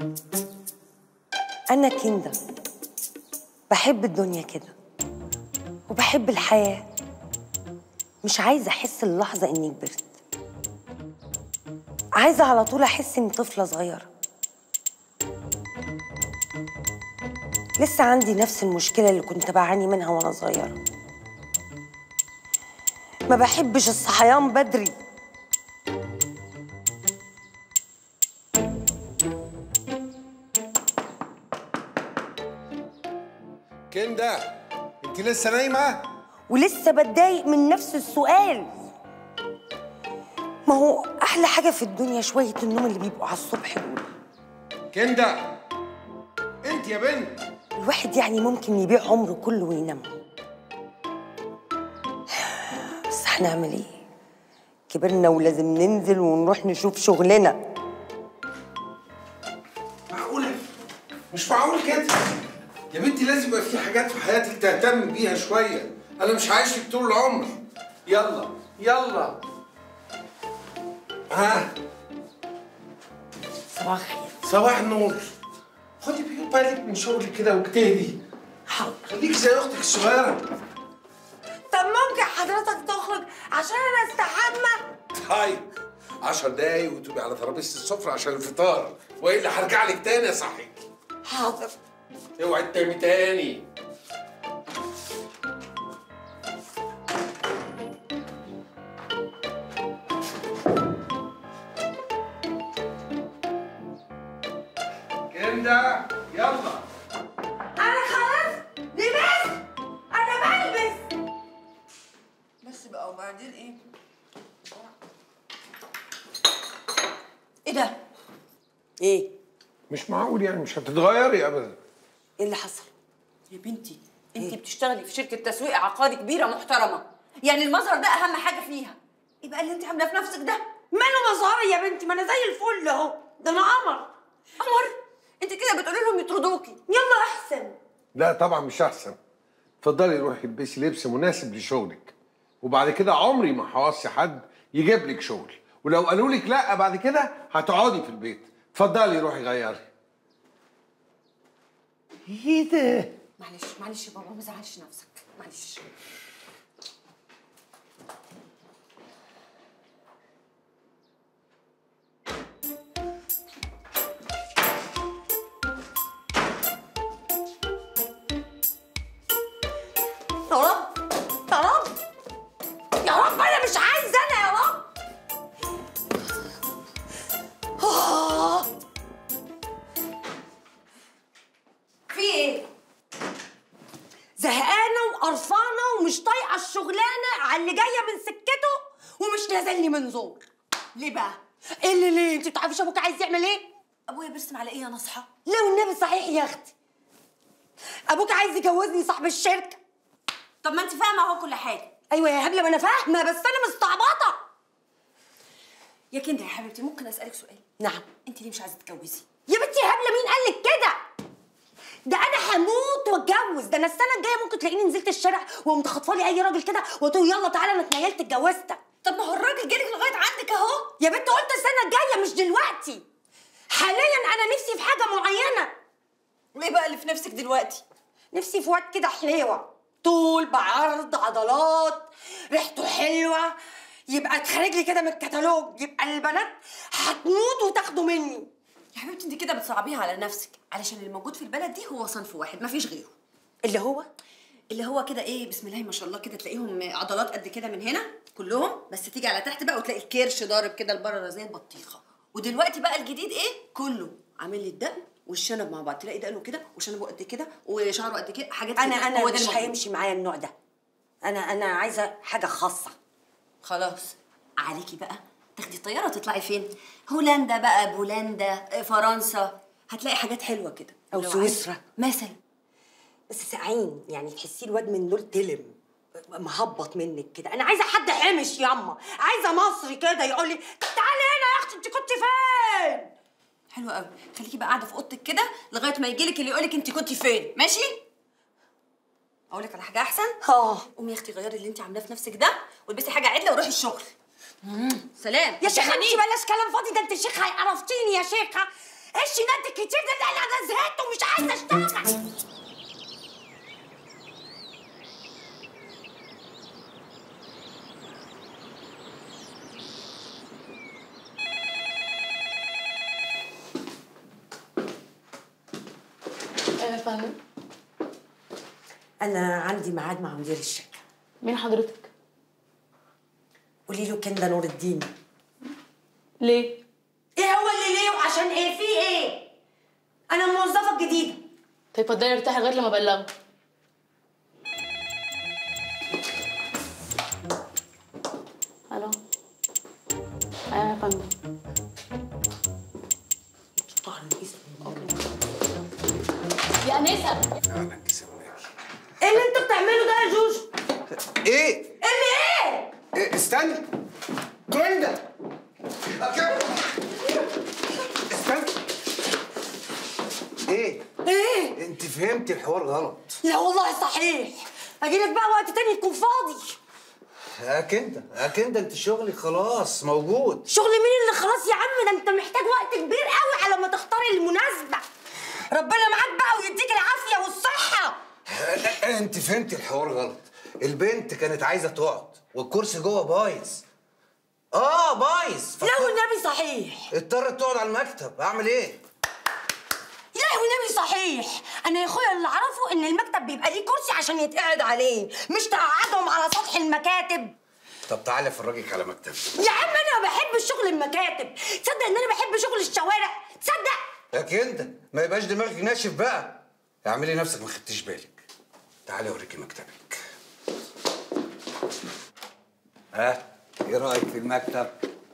أنا كندا بحب الدنيا كده وبحب الحياة مش عايزة أحس اللحظة إني كبرت عايزة على طول أحس إني طفلة صغيرة لسه عندي نفس المشكلة اللي كنت بعاني منها وأنا صغيرة ما بحبش الصحيان بدري كندا انت لسه نايمه ولسه بتضايق من نفس السؤال ما هو أحلى حاجة في الدنيا شوية النوم اللي بيبقوا على الصبح دول كندا انت يا بنت الواحد يعني ممكن يبيع عمره كله وينام بس هنعمل ايه كبرنا ولازم ننزل ونروح نشوف شغلنا معقوله مش معقول كده يا بنتي لازم يبقى في حاجات في حياتك تهتم بيها شويه انا مش عايش لك طول العمر يلا يلا ها صباح الخير صباح النور خدي بيو بالك من شغلك كده واجتهدي حاضر خليكي زي اختك الصغيره طب ممكن حضرتك تخرج عشان انا استحمى طيب 10 دقايق وتبقي على ترابيزه السفره عشان الفطار والا هرجع لك تاني اصحيك حاضر اوعي تنامي تاني كندا يلا انا خلاص لبست انا بلبس بس بقى وبعدين ايه؟ ايه ده؟ ايه مش معقول يعني مش هتتغيري ابدا ايه اللي حصل يا بنتي انت بتشتغلي في شركه تسويق عقاري كبيره محترمه يعني المظهر ده اهم حاجه فيها ايه بقى اللي انت عاملاه في نفسك ده ماله مظهري يا بنتي ما انا زي الفل اهو ده انا قمر قمر انت كده بتقولي لهم يطردوكي يلا احسن لا طبعا مش احسن اتفضلي روحي البسي لبس مناسب لشغلك وبعد كده عمري ما هوصي حد يجيب لك شغل ولو قالوا لك لا بعد كده هتقعدي في البيت اتفضلي روحي غيري ايه ده معلش معلش يا بابا ما تزعلش نفسك معلش يا رب يا رب يا رب انا مش عايزه انا يا رب آه. في ايه؟ زهقانه وقرفانه ومش طايقه الشغلانه على اللي جايه من سكته ومش نازل لي من زور ليه بقى؟ ايه اللي ليه انت بتعرفيش ابوك عايز يعمل ايه ابويا بيرسم على ايه يا نصحى؟ لو النبي صحيح يا اختي ابوك عايز يجوزني صاحب الشركه طب ما انت فاهمه اهو كل حاجه ايوه يا هبله ما انا فاهمه بس انا مستعبطه يا كندا يا حبيبتي ممكن اسالك سؤال نعم انت ليه مش عايزه تتجوزي يا بنتي يا هبله مين قال لك كده ده انا هموت واتجوز ده انا السنه الجايه ممكن تلاقيني نزلت الشارع وقمت خاطفه لي اي راجل كده وقلت له يلا تعالى انا اتنيلت اتجوزتك طب ما هو الراجل جالك لغايه عندك اهو يا بنت قلت السنه الجايه مش دلوقتي حاليا انا نفسي في حاجه معينه وايه بقى اللي في نفسك دلوقتي نفسي في واد كده حليوه طول بعرض عضلات ريحته حلوه يبقى اتخرج لي كده من الكتالوج يبقى البنات هتموت وتاخده مني يا حبيبتي انت كده بتصعبيها على نفسك علشان اللي موجود في البلد دي هو صنف واحد مفيش غيره اللي هو اللي هو كده ايه بسم الله ما شاء الله كده تلاقيهم عضلات قد كده من هنا كلهم بس تيجي على تحت بقى وتلاقي الكرش ضارب كده لبره زي البطيخه ودلوقتي بقى الجديد ايه كله عامل لي الدقن والشنب مع بعض تلاقي دقنه كده وشنبه قد كده وشعره قد كده حاجات انا كده. انا هو ده مش الموجود. هيمشي معايا النوع ده انا انا عايزه حاجه خاصه خلاص عليكي بقى تاخدي الطياره وتطلعي فين هولندا بقى بولندا فرنسا هتلاقي حاجات حلوه كده أو لو سويسرا. عايزة- مثلا بس ساعين يعني تحسي الواد من دول تلم مهبط منك كده انا عايزه حد حمش ياما عايزه مصري كده يقول لي طب تعالي هنا يا اختي انت كنت فين حلو قوي خليكي بقى قاعده في اوضتك كده لغايه ما يجيلك اللي يقولك انت كنتي فين ماشي اقول لك على حاجه احسن اه قومي يا اختي غيري اللي انت عاملاه في نفسك ده والبسي حاجه عدله وروحي الشغل سلام يا شيخه تفهميني؟ انت بلاش كلام فاضي ده انت شيخه عرفتيني يا شيخه ايه الشينات الكتير ده لا انا زهقت ومش عايزه اشتغل ايه يا فندم انا عندي ميعاد مع مدير الشركه مين حضرتك قولي له كندا نور الدين ليه ايه هو اللي ليه وعشان ايه في ايه انا الموظفه الجديده طيب اتفضلي ارتاحي لغايه لما ابلغه الو ايوه يا فندم طبعا الاسم يا انسه اهلا كسبناكي ايه اللي انت بتعمله ده يا جوجو ايه؟ اللي ايه إيه استني كندا أوكي. استني ايه؟ ايه انت فهمتي الحوار غلط لا والله صحيح اجيلك بقى وقت تاني تكون فاضي اكندا اكندا انت شغلي خلاص موجود شغل مين اللي خلاص يا عم ده انت محتاج وقت كبير قوي على ما تختار المناسبة ربنا معاك بقى ويديك العافية والصحة انت فهمتي الحوار غلط البنت كانت عايزه تقعد والكرسي جوه بايظ اه بايظ لا والنبي صحيح اضطرت تقعد على المكتب اعمل ايه لا والنبي صحيح انا يا اخويا اللي اعرفه ان المكتب بيبقى ليه كرسي عشان يتقعد عليه مش تقعدهم على سطح المكاتب طب تعالى افرجك على مكتبي يا عم انا ما بحبش شغل المكاتب تصدق ان انا بحب شغل الشوارع تصدق اكندا ما يبقاش دماغك ناشف بقى اعملي نفسك ما خدتيش بالك تعالي اوريكي مكتبك ها ايه رايك في المكتب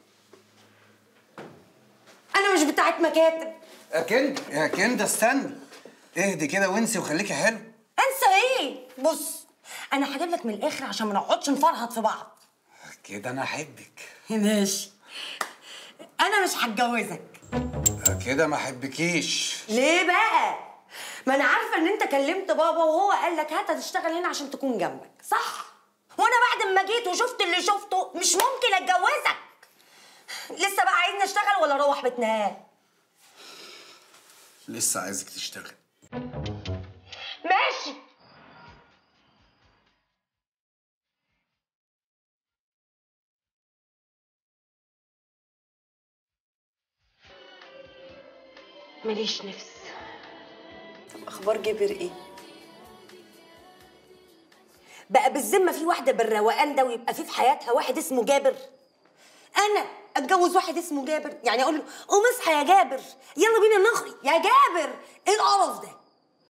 انا مش بتاعت مكاتب اكندا يا كندا استني اهدي كده وانسي وخليكي حلو انسى ايه بص انا هجيب لك من الاخر عشان ما نقعدش نفرهط في بعض كده انا احبك ماشي انا مش هتجوزك كده ما احبكيش ليه بقى ما انا عارفه ان انت كلمت بابا وهو قال لك هات هتشتغل هنا عشان تكون جنبك صح وانا بعد ما جيت وشفت اللي شفته مش ممكن اتجوزك لسه بقى عايزني اشتغل ولا اروح بتنام لسه عايزك تشتغل ماشي ماليش نفس اخبار جابر ايه بقى بالذمه في واحده بالروقان ده ويبقى في في حياتها واحد اسمه جابر انا اتجوز واحد اسمه جابر يعني اقول له قوم اصحى يا جابر يلا بينا نخرج يا جابر ايه القرف ده